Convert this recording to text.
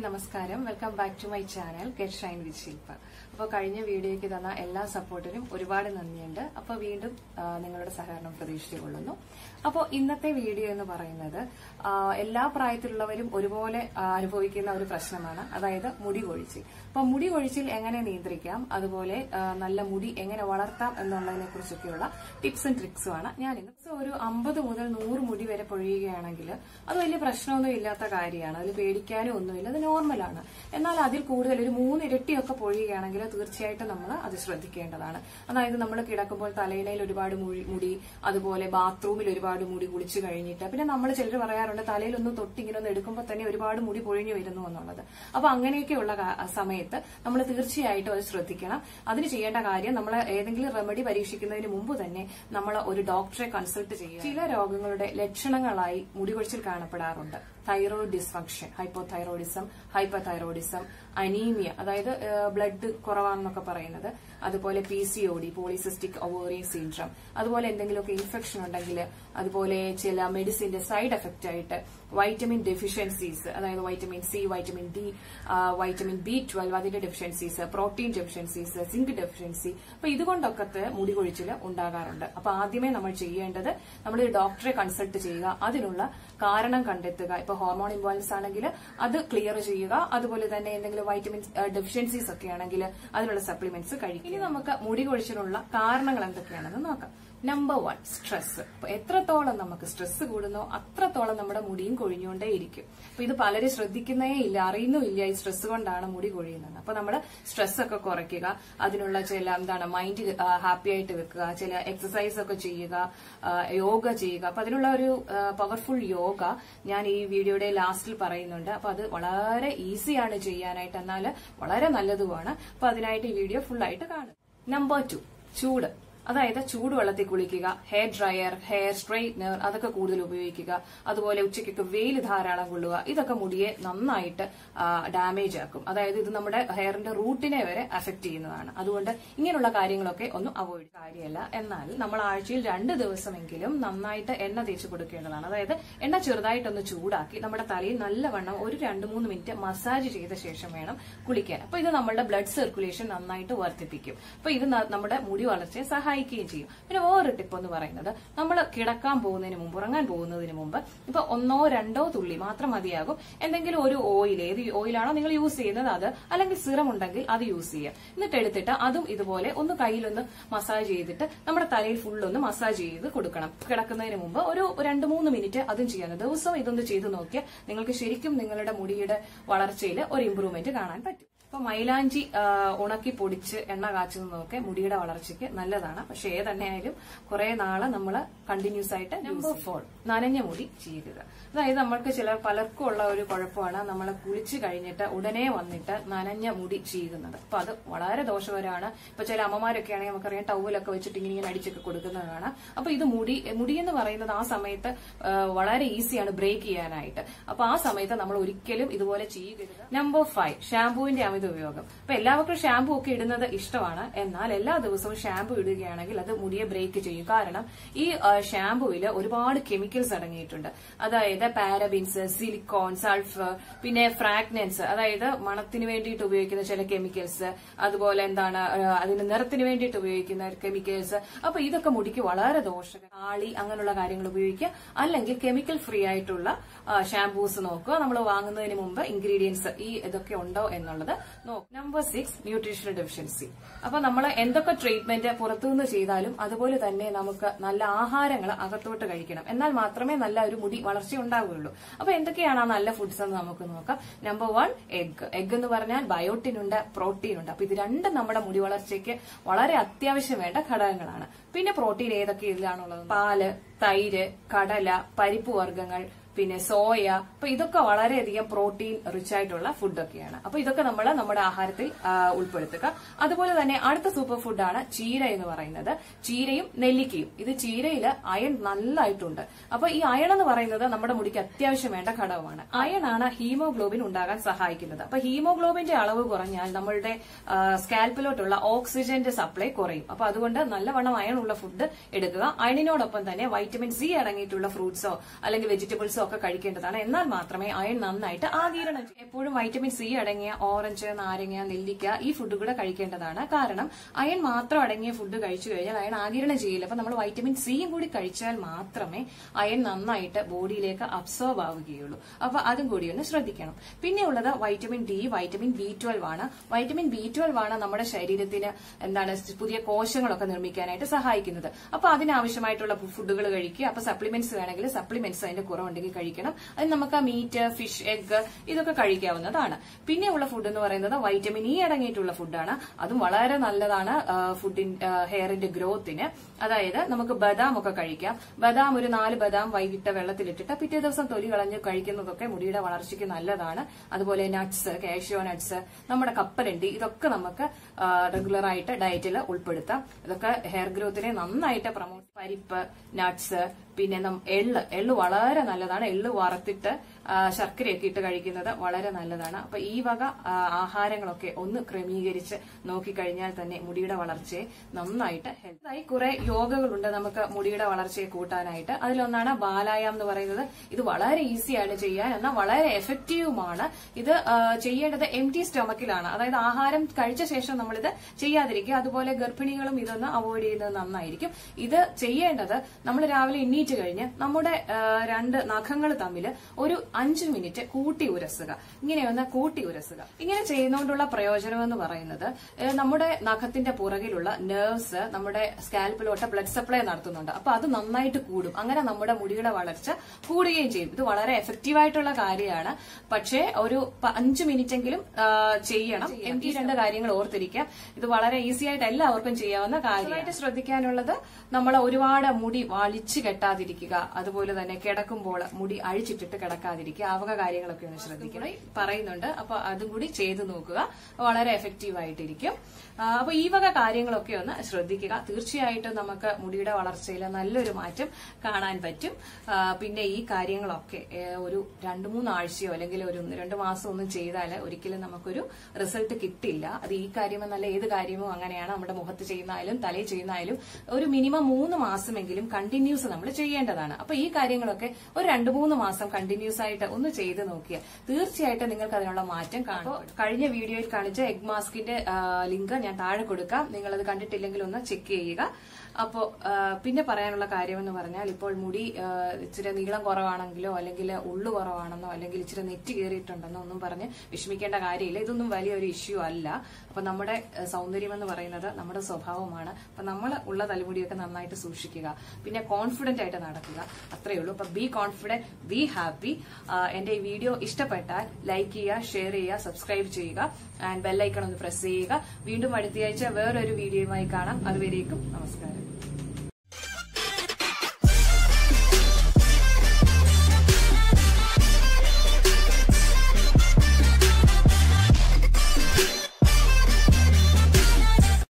നമസ്കാരം welcome back to my channel get shine with Shilpa അപ്പോൾ കഴിഞ്ഞ വീഡിയോയ്ക്ക് തന്ന എല്ലാ സപ്പോർട്ടിനും ഒരുപാട് നന്ദിയുണ്ട് അപ്പോൾ വീണ്ടും ആ, നിങ്ങളുടെ സഹകരണം പ്രതീക്ഷിച്ചുകൊള്ളുന്നു അപ്പോൾ ഇന്നത്തെ വീഡിയോ എന്ന് പറയുന്നത് ആ, എല്ലാ പ്രായത്തിലുള്ളവരും ഒരുപോലെ ആ, അനുഭവിക്കുന്ന ഒരു പ്രശ്നമാണ് അതായത് മുടി കൊഴിച്ചിൽ അപ്പോൾ മുടി കൊഴിച്ചിൽ എങ്ങനെ നിയന്ത്രിക്കാം അതുപോലെ ആ, നല്ല മുടി എങ്ങനെ വളർത്താം എന്നുള്ളതിനെ കുറിച്ചൊക്കെയുള്ള ടിപ്സ് ആൻഡ് ട്രിക്സും ആണ് ഞാൻ ഇന്ന് So, ഒരു അമ്പത് മുതൽ നൂറ് മുടി വരെ പൊഴിയുകയാണെങ്കിൽ അത് വലിയ പ്രശ്നമൊന്നും ഇല്ലാത്ത കാര്യമാണ് അതിൽ പേടിക്കാനും ഒന്നുമില്ല അത് നോർമലാണ് എന്നാൽ അതിൽ കൂടുതൽ ഒരു മൂന്ന് ഇരട്ടിയൊക്കെ പൊഴിയുകയാണെങ്കിൽ തീർച്ചയായിട്ടും നമ്മൾ അത് ശ്രദ്ധിക്കേണ്ടതാണ് അതായത് നമ്മൾ കിടക്കുമ്പോൾ തലയിണയിൽ ഒരുപാട് മുഴി- മുടി അതുപോലെ ബാത്റൂമിൽ ഒരുപാട് മുടി കുളിച്ചു കഴിഞ്ഞിട്ട് പിന്നെ നമ്മൾ ചിലർ പറയാറുണ്ട് തലയിലൊന്ന് തൊട്ടിങ്ങനെ ഒന്ന് എടുക്കുമ്പോൾ തന്നെ ഒരുപാട് മുടി പൊഴിഞ്ഞു വരുന്നു എന്നുള്ളത് അപ്പൊ അങ്ങനെയൊക്കെയുള്ള കാ- സമയത്ത് നമ്മൾ തീർച്ചയായിട്ടും അത് ശ്രദ്ധിക്കണം അതിന് ചെയ്യേണ്ട കാര്യം നമ്മൾ ഏതെങ്കിലും റെമഡി പരീക്ഷിക്കുന്നതിന് മുമ്പ് തന്നെ നമ്മൾ ഒരു ഡോക്ടറെ കൺസൾട്ട് ചെയ്യുക ചില രോഗങ്ങളുടെ ലക്ഷണങ്ങളായി മുടികൊഴിച്ചിൽ കാണപ്പെടാറുണ്ട് thyroid dysfunction hypothyroidism hyperthyroidism anaemia അതായത് ബ്ലഡ് കുറവാണെന്നൊക്കെ പറയുന്നത് അതുപോലെ P C O D polycystic ovarian syndrome അതുപോലെ എന്തെങ്കിലുമൊക്കെ ഇൻഫെക്ഷൻ ഉണ്ടെങ്കിൽ അതുപോലെ ചില മെഡിസിന്റെ സൈഡ് എഫക്റ്റ് ആയിട്ട് വൈറ്റമിൻ ഡെഫിഷ്യൻസീസ് അതായത് vitamin C vitamin D vitamin B twelve അതിന്റെ deficiencies protein deficiencies zinc deficiency അപ്പൊ ഇതുകൊണ്ടൊക്കെ മുടി കൊഴിച്ചിൽ ഉണ്ടാകാറുണ്ട് അപ്പൊ ആദ്യമേ നമ്മൾ ചെയ്യേണ്ടത് നമ്മൾ ഒരു ഡോക്ടറെ കൺസൾട്ട് ചെയ്യുക അതിനുള്ള കാരണം കണ്ടെത്തുക ഇപ്പൊ ഹോർമോൺ ഇംബാലൻസ് ആണെങ്കിൽ അത് ക്ലിയർ ചെയ്യുക അതുപോലെ തന്നെ എന്തെങ്കിലും വൈറ്റമിൻ ഡെഫിഷ്യൻസീസ് ഒക്കെ ആണെങ്കിൽ അതിനുള്ള സപ്ലിമെന്റ്സ് കഴിക്കും ഇനി നമുക്ക് മുടി കൊഴിച്ചിലുള്ള കാരണങ്ങൾ എന്തൊക്കെയാണെന്ന് നോക്കാം നമ്പർ വൺ സ്ട്രെസ് അപ്പൊ എത്രത്തോളം നമുക്ക് സ്ട്രെസ് കൂടുന്നോ അത്രത്തോളം നമ്മുടെ മുടിയും കൊഴിഞ്ഞുകൊണ്ടേയിരിക്കും അപ്പൊ ഇത് പലരും ശ്രദ്ധിക്കുന്നേ ഇല്ല അറിയുന്നുമില്ല ഈ സ്ട്രെസ് കൊണ്ടാണ് മുടി കൊഴിയുന്നത് അപ്പൊ നമ്മൾ സ്ട്രെസ് ഒക്കെ കുറയ്ക്കുക അതിനുള്ള ചില എന്താണ് മൈൻഡ് ഹാപ്പി ആയിട്ട് വെക്കുക ചില എക്സസൈസ് ഒക്കെ ചെയ്യുക ആ, യോഗ ചെയ്യുക അപ്പൊ അതിനുള്ള ഒരു പവർഫുൾ യോഗ ഞാൻ ഈ വീഡിയോയുടെ ലാസ്റ്റിൽ പറയുന്നുണ്ട് അപ്പൊ അത് വളരെ ഈസിയാണ് ചെയ്യാനായിട്ട് എന്നാൽ വളരെ നല്ലതുമാണ് അപ്പൊ അതിനായിട്ട് ഈ വീഡിയോ ഫുൾ ആയിട്ട് കാണും നമ്പർ ടു ചൂട് അതായത് ചൂടുവെള്ളത്തിൽ കുളിക്കുക ഹെയർ ഡ്രയർ ഹെയർ സ്ട്രെയിറ്റ്നർ അതൊക്കെ കൂടുതൽ ഉപയോഗിക്കുക അതുപോലെ ഉച്ചയ്ക്കൊക്കെ വെയിൽ ധാരാളം കൊള്ളുക ഇതൊക്കെ മുടിയെ നന്നായിട്ട് ഡാമേജ് ആക്കും അതായത് ഇത് നമ്മുടെ ഹെയറിന്റെ റൂട്ടിനെ വരെ അഫക്ട് ചെയ്യുന്നതാണ് അതുകൊണ്ട് ഇങ്ങനെയുള്ള കാര്യങ്ങളൊക്കെ ഒന്നും അവോയ്ഡ് കാര്യമല്ല എന്നാൽ നമ്മൾ ആഴ്ചയിൽ രണ്ട് ദിവസമെങ്കിലും നന്നായിട്ട് എണ്ണ തേച്ച് കൊടുക്കേണ്ടതാണ് അതായത് എണ്ണ ചെറുതായിട്ടൊന്ന് ചൂടാക്കി നമ്മുടെ തലയിൽ നല്ലവണ്ണം ഒരു രണ്ട് മൂന്ന് മിനിറ്റ് മസാജ് ചെയ്ത ശേഷം വേണം കുളിക്കാൻ അപ്പൊ ഇത് നമ്മുടെ ബ്ലഡ് സർക്കുലേഷൻ നന്നായിട്ട് വർദ്ധിപ്പിക്കും അപ്പൊ ഇത് ന- നമ്മുടെ മുടി വളർച്ചയെ സഹായിക്കുകയും ചെയ്യും പിന്നെ വേറൊരു ടിപ്പ് എന്ന് പറയുന്നത് നമ്മൾ കിടക്കാൻ പോകുന്നതിന് മുമ്പ് ഉറങ്ങാൻ പോകുന്നതിന് മുമ്പ് ഇപ്പൊ ഒന്നോ രണ്ടോ തുള്ളി മാത്രം മതിയാകും എന്തെങ്കിലും ഒരു ഓയിൽ ഏത് ഓയിലാണോ നിങ്ങൾ യൂസ് ചെയ്യുന്നത് അത് അല്ലെങ്കിൽ സിറം ഉണ്ടെങ്കിൽ അത് യൂസ് ചെയ്യുക എന്നിട്ട് എടുത്തിട്ട് അതും ഇതുപോലെ ഒന്ന് കയ്യിലൊന്ന് മസാജ് ചെയ്തിട്ട് നമ്മുടെ തലയിൽ ഫുൾ ഒന്ന് മസാജ് ചെയ്ത് കൊടുക്കണം കിടക്കുന്നതിന് മുമ്പ് ഒരു രണ്ട് മൂന്ന് മിനിറ്റ് അതും ചെയ്യണം ദിവസവും ഇതൊന്ന് ചെയ്ത് നോക്കിയാൽ നിങ്ങൾക്ക് ശരിക്കും നിങ്ങളുടെ മുടിയുടെ വളർച്ചയിൽ ഒരു ഇമ്പ്രൂവ്മെന്റ് കാണാൻ പറ്റും ഇപ്പൊ മൈലാഞ്ചി ആ, ഉണക്കി പൊടിച്ച് എണ്ണ കാച്ചുന്നതൊക്കെ മുടിയുടെ വളർച്ചയ്ക്ക് നല്ലതാണ് പക്ഷെ ഏതന്നെയായാലും കുറെ നാള് നമ്മൾ കണ്ടിന്യൂസ് ആയിട്ട് നമ്പർ ഫോർ നനഞ്ഞ മുടി ചെയ്യുക അതായത് നമ്മൾക്ക് ചില പലർക്കും ഉള്ള ഒരു കുഴപ്പമാണ് നമ്മൾ കുളിച്ചു കഴിഞ്ഞിട്ട് ഉടനെ വന്നിട്ട് നനഞ്ഞ മുടി ചെയ്യുന്നത് അപ്പൊ അത് വളരെ ദോഷകരമാണ് ഇപ്പൊ ചില അമ്മമാരൊക്കെ ആണെങ്കിൽ നമുക്കറിയാം ടൗലൊക്കെ വെച്ചിട്ട് ഇങ്ങനെ ഇങ്ങനെ അടിച്ചൊക്കെ കൊടുക്കുന്നതാണ് അപ്പൊ ഇത് മുടി മുടി എന്ന് പറയുന്നത് ആ സമയത്ത് ആ, വളരെ ഈസിയാണ് ബ്രേക്ക് ചെയ്യാനായിട്ട് അപ്പൊ ആ സമയത്ത് നമ്മൾ ഒരിക്കലും ഇതുപോലെ ചെയ്യരുത് നമ്പർ ഫൈവ് ഷാംപൂവിന്റെ അമിത ഉപയോഗം അപ്പൊ എല്ലാവർക്കും ഷാംപൂ ഒക്കെ ഇടുന്നത് ഇഷ്ടമാണ് എന്നാൽ എല്ലാ ദിവസവും ഷാംപൂ ഇടുകയാണെങ്കിൽ അത് മുടിയെ ബ്രേക്ക് ചെയ്യും കാരണം ഈ ഷാംപൂവിൽ ഒരുപാട് കെമിക്കൽസ് അടങ്ങിയിട്ടുണ്ട് അതായത് പാരബിൻസ് സിലിക്കോൺ സൾഫർ പിന്നെ ഫ്രാഗ്നൻസ് അതായത് മണത്തിന് വേണ്ടിയിട്ട് ഉപയോഗിക്കുന്ന ചില കെമിക്കൽസ് അതുപോലെ എന്താണ് ആ, അതിന് നിറത്തിന് വേണ്ടിയിട്ട് ഉപയോഗിക്കുന്ന കെമിക്കൽസ് അപ്പൊ ഇതൊക്കെ മുടിക്ക് വളരെ ദോഷക ആളി അങ്ങനെയുള്ള കാര്യങ്ങൾ ഉപയോഗിക്കുക അല്ലെങ്കിൽ കെമിക്കൽ ഫ്രീ ആയിട്ടുള്ള ഷാംപൂസ് നോക്കുക നമ്മൾ വാങ്ങുന്നതിന് മുമ്പ് ഇൻഗ്രീഡിയൻസ് ഈ ഇതൊക്കെ ഉണ്ടോ എന്നുള്ളത് നോക്കുക നമ്പർ സിക്സ് ന്യൂട്രീഷണൽ ഡെഫിഷ്യൻസി അപ്പൊ നമ്മൾ എന്തൊക്കെ ട്രീറ്റ്മെന്റ് പുറത്തുനിന്ന് ചെയ്താലും അതുപോലെ തന്നെ നമുക്ക് നല്ല ആഹാരങ്ങൾ അകത്തോട്ട് കഴിക്കണം എന്നാൽ മാത്രമേ നല്ല ഒരു മുടി വളർച്ച ഉണ്ടാവുകയുള്ളൂ അപ്പൊ എന്തൊക്കെയാണ് ആ നല്ല ഫുഡ്സ് എന്ന് നമുക്ക് നോക്കാം നമ്പർ വൺ എഗ് എഗ് എന്ന് പറഞ്ഞാൽ ബയോട്ടിൻ ഉണ്ട് പ്രോട്ടീൻ ഉണ്ട് അപ്പൊ ഇത് രണ്ടും നമ്മുടെ മുടി വളർച്ചയ്ക്ക് വളരെ അത്യാവശ്യം വേണ്ട ഘടകങ്ങളാണ് പിന്നെ പ്രോട്ടീൻ ഏതൊക്കെ ഇതിലാണുള്ളത് പാല് തൈര് കടല പരിപ്പ് വർഗ്ഗങ്ങൾ പിന്നെ സോയ അപ്പൊ ഇതൊക്കെ വളരെയധികം പ്രോട്ടീൻ റിച്ച് ആയിട്ടുള്ള ഫുഡൊക്കെയാണ് അപ്പൊ ഇതൊക്കെ നമ്മൾ നമ്മുടെ ആഹാരത്തിൽ ആ, ഉൾപ്പെടുത്തുക അതുപോലെ തന്നെ അടുത്ത സൂപ്പർ ഫുഡാണ് ചീര എന്ന് പറയുന്നത് ചീരയും നെല്ലിക്കയും ഇത് ചീരയിൽ അയൺ നല്ലതായിട്ടുണ്ട് അപ്പൊ ഈ അയൺ എന്ന് പറയുന്നത് നമ്മുടെ മുടിക്ക് അത്യാവശ്യം വേണ്ട ഘടകമാണ് അയൺ ആണ് ഹീമോഗ്ലോബിൻ ഉണ്ടാകാൻ സഹായിക്കുന്നത് അപ്പൊ ഹീമോഗ്ലോബിന്റെ അളവ് കുറഞ്ഞാൽ നമ്മളുടെ സ്കാൽപ്പിലോട്ടുള്ള ഓക്സിജന്റെ സപ്ലൈ കുറയും അപ്പൊ അതുകൊണ്ട് നല്ലവണ്ണം അയൺ ഉള്ള ഫുഡ് എടുക്കുക അയണിനോടൊപ്പം തന്നെ വൈറ്റമിൻ സി അടങ്ങിയിട്ടുള്ള ഫ്രൂട്ട്സോ അല്ലെങ്കിൽ വെജിറ്റബിൾസോ ഫ്രൂട്ട്സും ഒക്കെ കഴിക്കേണ്ടതാണ് എന്നാൽ മാത്രമേ അയൺ നന്നായിട്ട് ആഗീരണം ചെയ്യൂ. എപ്പോഴും വൈറ്റമിൻ സി അടങ്ങിയ ഓറഞ്ച് നാരങ്ങ നെല്ലിക്ക ഈ ഫുഡ് കൂടെ കഴിക്കേണ്ടതാണ് കാരണം അയൺ മാത്രം അടങ്ങിയ ഫുഡ് കഴിച്ചു കഴിഞ്ഞാൽ അയൺ ആഗീരണം ചെയ്യില്ല അപ്പൊ നമ്മൾ വൈറ്റമിൻ സിയും കൂടി കഴിച്ചാൽ മാത്രമേ അയൺ നന്നായിട്ട് ബോഡിയിലേക്ക് അബ്സോർബ് ആവുകയുള്ളൂ അപ്പൊ അതും കൂടി ഒന്ന് ശ്രദ്ധിക്കണം പിന്നെ ഉള്ളത് vitamin D vitamin B twelve ആണ് വൈറ്റമിൻ ബി ട്വൽവ് ആണ് നമ്മുടെ ശരീരത്തിന് എന്താണ് പുതിയ കോശങ്ങളൊക്കെ നിർമ്മിക്കാനായിട്ട് സഹായിക്കുന്നത് അപ്പൊ അതിനാവശ്യമായിട്ടുള്ള ഫുഡുകൾ കഴിക്കുക അപ്പൊ സപ്ലിമെന്റ്സ് വേണമെങ്കിൽ സപ്ലിമെന്റ്സ് അതിന്റെ കുറവുണ്ടെങ്കിൽ കഴിക്കണം അത് നമുക്ക് മീറ്റ് ഫിഷ് എഗ് ഇതൊക്കെ കഴിക്കാവുന്നതാണ് പിന്നെ ഉള്ള ഫുഡ് എന്ന് പറയുന്നത് വൈറ്റമിൻ ഇ അടങ്ങിയിട്ടുള്ള ഫുഡാണ് അതും വളരെ നല്ലതാണ് ഫുഡിൻ ഹെയറിന്റെ ഗ്രോത്തിന് അതായത് നമുക്ക് ബദാം ഒക്കെ കഴിക്കാം ബദാം ഒരു നാല് ബദാം വൈകിട്ട് വെള്ളത്തിലിട്ടിട്ട് പിറ്റേ ദിവസം തൊലി കളഞ്ഞ് കഴിക്കുന്നതൊക്കെ മുടിയുടെ വളർച്ചയ്ക്ക് നല്ലതാണ് അതുപോലെ നട്ട്സ് കാഷ്യോ നട്ട്സ് നമ്മുടെ കപ്പലണ്ടി ഇതൊക്കെ നമുക്ക് റെഗുലർ ആയിട്ട് ഡയറ്റിൽ ഉൾപ്പെടുത്താം ഇതൊക്കെ ഹെയർ ഗ്രോത്തിനെ നന്നായിട്ട് പ്രൊമോട്ട് പരിപ്പ് നട്ട്സ് പിന്നെ നം- എള്ള് എള്ള് വളരെ നല്ലതാണ് എള്ള് വറുത്തിട്ട് ആ, ശർക്കരയൊക്കെ ഇട്ട് കഴിക്കുന്നത് വളരെ നല്ലതാണ് അപ്പൊ ഈ വക ആ, ആഹാരങ്ങളൊക്കെ ഒന്ന് ക്രമീകരിച്ച് നോക്കിക്കഴിഞ്ഞാൽ തന്നെ മുടിയുടെ വളർച്ചയെ നന്നായിട്ട് ഹെൽത്തായി കുറെ യോഗകളുണ്ട് നമുക്ക് മുടിയുടെ വളർച്ചയെ കൂട്ടാനായിട്ട് അതിലൊന്നാണ് ബാലായാം എന്ന് പറയുന്നത് ഇത് വളരെ ഈസിയാണ് ചെയ്യാൻ എന്നാൽ വളരെ എഫക്റ്റീവുമാണ് ഇത് ആ, ചെയ്യേണ്ടത് എം ടി സ്റ്റൊമക്കിലാണ് അതായത് ആഹാരം കഴിച്ച ശേഷം നമ്മളിത് ചെയ്യാതിരിക്കുക അതുപോലെ ഗർഭിണികളും ഇതൊന്ന് അവോയ്ഡ് ചെയ്യുന്നത് നന്നായിരിക്കും ഇത് ചെയ്യേണ്ടത് നമ്മൾ രാവിലെ എണ്ണീറ്റ് കഴിഞ്ഞ് നമ്മുടെ ആ, രണ്ട് നഖങ്ങൾ തമ്മിൽ ഒരു അഞ്ചു മിനിറ്റ് കൂട്ടി ഉരസുക ഇങ്ങനെയൊന്ന് കൂട്ടി ഉരസുക ഇങ്ങനെ ചെയ്യുന്നതുകൊണ്ടുള്ള പ്രയോജനം എന്ന് പറയുന്നത് ഏ, നമ്മുടെ നഖത്തിന്റെ പുറകിലുള്ള നെർവ്സ് നമ്മുടെ സ്കാൽപ്പിലോട്ട് ബ്ലഡ് സപ്ലൈ നടത്തുന്നുണ്ട് അപ്പൊ അത് നന്നായിട്ട് കൂടും അങ്ങനെ നമ്മുടെ മുടിയുടെ വളർച്ച കൂടുകയും ചെയ്യും ഇത് വളരെ എഫക്റ്റീവ് ആയിട്ടുള്ള കാര്യമാണ് പക്ഷേ ഒരു പ- അഞ്ച് മിനിറ്റ് എങ്കിലും ആ, ചെയ്യണം എനിക്ക് രണ്ട് കാര്യങ്ങൾ ഓർത്തിരിക്കാം ഇത് വളരെ ഈസി ആയിട്ട് എല്ലാവർക്കും ചെയ്യാവുന്ന കാര്യമായിട്ട് ശ്രദ്ധിക്കാനുള്ളത് നമ്മൾ ഒരുപാട് മുടി വലിച്ചു കെട്ടാതിരിക്കുക അതുപോലെ തന്നെ കിടക്കുമ്പോൾ മുടി അഴിച്ചിട്ടിട്ട് കിടക്കാതിരിക്കുക ആ വക കാര്യങ്ങളൊക്കെ ഒന്ന് ശ്രദ്ധിക്കണം പറയുന്നുണ്ട് അപ്പൊ അതും കൂടി ചെയ്തു നോക്കുക വളരെ എഫക്റ്റീവ് ആയിട്ടിരിക്കും ആ, അപ്പൊ ഈ വക കാര്യങ്ങളൊക്കെ ഒന്ന് ശ്രദ്ധിക്കുക തീർച്ചയായിട്ടും നമുക്ക് മുടിയുടെ വളർച്ചയിൽ നല്ലൊരു മാറ്റം കാണാൻ പറ്റും ആ, പിന്നെ ഈ കാര്യങ്ങളൊക്കെ ഏ, ഒരു രണ്ടു മൂന്ന് ആഴ്ചയോ അല്ലെങ്കിൽ ഒരു ഒന്ന് രണ്ട് മാസം ഒന്നും ചെയ്താൽ ഒരിക്കലും നമുക്കൊരു റിസൾട്ട് കിട്ടില്ല അത് ഈ കാര്യമെന്നല്ല ഏത് കാര്യമോ അങ്ങനെയാണ് നമ്മുടെ മുഖത്ത് ചെയ്യുന്നായാലും തലയിൽ ചെയ്യുന്നായാലും ഒരു മിനിമം മൂന്ന് മാസമെങ്കിലും കണ്ടിന്യൂസ് നമ്മൾ ചെയ്യേണ്ടതാണ് അപ്പൊ ഈ കാര്യങ്ങളൊക്കെ ഒരു രണ്ടു മൂന്ന് മാസം കണ്ടിന്യൂസ് ആയിട്ട് ഒന്ന് ചെയ്ത് നോക്കിയാൽ തീർച്ചയായിട്ടും നിങ്ങൾക്ക് അതിനുള്ള മാറ്റം കാണും കഴിഞ്ഞ വീഡിയോയിൽ കാണിച്ച എഗ് മാസ്കിന്റെ ലിങ്ക് ഞാൻ താഴെ കൊടുക്കാം നിങ്ങൾ അത് കണ്ടിട്ടില്ലെങ്കിൽ ഒന്ന് ചെക്ക് ചെയ്യുക അപ്പോ ആ, പിന്നെ പറയാനുള്ള കാര്യമെന്ന് പറഞ്ഞാൽ ഇപ്പോൾ മുടി ആ, ഇച്ചിരി നീളം കുറവാണെങ്കിലോ അല്ലെങ്കിൽ ഉള്ളു കുറവാണെന്നോ അല്ലെങ്കിൽ ഇച്ചിരി നെറ്റ് കയറിയിട്ടുണ്ടെന്നോ ഒന്നും പറഞ്ഞ് വിഷമിക്കേണ്ട കാര്യമില്ല ഇതൊന്നും വലിയൊരു ഇഷ്യൂ അല്ല അപ്പൊ നമ്മുടെ ആ, സൗന്ദര്യം എന്ന് പറയുന്നത് നമ്മുടെ സ്വഭാവമാണ് അപ്പൊ നമ്മൾ ഉള്ള തലമുടിയൊക്കെ നന്നായിട്ട് സൂക്ഷിക്കുക പിന്നെ കോൺഫിഡന്റ് ആയിട്ട് നടക്കുക അത്രയേ ഉള്ളൂ അപ്പൊ ബി കോൺഫിഡന്റ് ബി ഹാപ്പി എന്റെ ഈ വീഡിയോ ഇഷ്ടപ്പെട്ടാൽ ലൈക്ക് ചെയ്യുക ഷെയർ ചെയ്യുക സബ്സ്ക്രൈബ് ചെയ്യുക ആൻഡ് ബെല്ലൈക്കൺ ഒന്ന് പ്രസ് ചെയ്യുക വീണ്ടും അടുത്തയാഴ്ച വേറൊരു വീഡിയോയുമായി കാണാം അതുവരേക്കും നമസ്കാരം